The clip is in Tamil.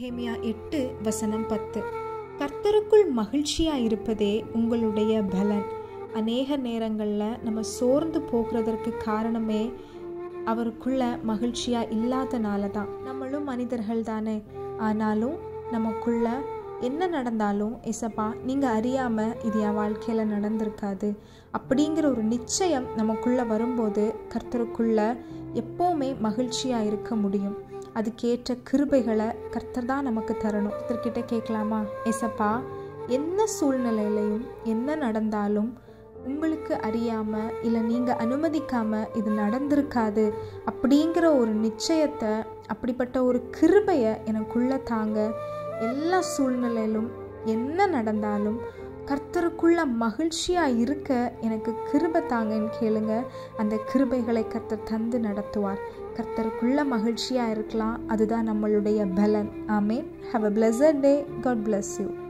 நெகேமியா எட்டு வசனம் பத்து கர்த்தருக்குள் மகிழ்ச்சியாக இருப்பதே உங்களுடைய பலன் அநேக நேரங்களில் நம்ம சோர்ந்து போகிறதற்கு காரணமே அவருக்குள்ள மகிழ்ச்சியாக இல்லாதனால தான் நம்மளும் மனிதர்கள் தானே ஆனாலும் நமக்குள்ள என்ன நடந்தாலும் இசப்பா நீங்கள் அறியாமல் இது என் வாழ்க்கையில் நடந்திருக்காது அப்படிங்கிற ஒரு நிச்சயம் நமக்குள்ளே வரும்போது கர்த்தருக்குள்ள எப்போவுமே மகிழ்ச்சியாக இருக்க முடியும் அதுக்கேற்ற கிருபைகளை கர்த்தர் தான் நமக்கு தரணும் கர்த்தர்கிட்ட கேட்கலாமா எசப்பா என்ன சூழ்நிலையிலையும் என்ன நடந்தாலும் உங்களுக்கு அறியாமல் இல்லை நீங்கள் அனுமதிக்காமல் இது நடந்திருக்காது அப்படிங்கிற ஒரு நிச்சயத்தை அப்படிப்பட்ட ஒரு கிருபையை எனக்குள்ளே தாங்க எல்லா சூழ்நிலையிலும் என்ன நடந்தாலும் கர்த்தருக்குள்ள மகிழ்ச்சியாக இருக்க எனக்கு கிருபை தாங்கன்னு கேளுங்க அந்த கிருபைகளை கர்த்தர் தந்து நடத்துவார் கர்த்தருக்குள்ள மகிழ்ச்சியாக இருக்கலாம் அதுதான் நம்மளுடைய பலன் amen have a blessed day God bless you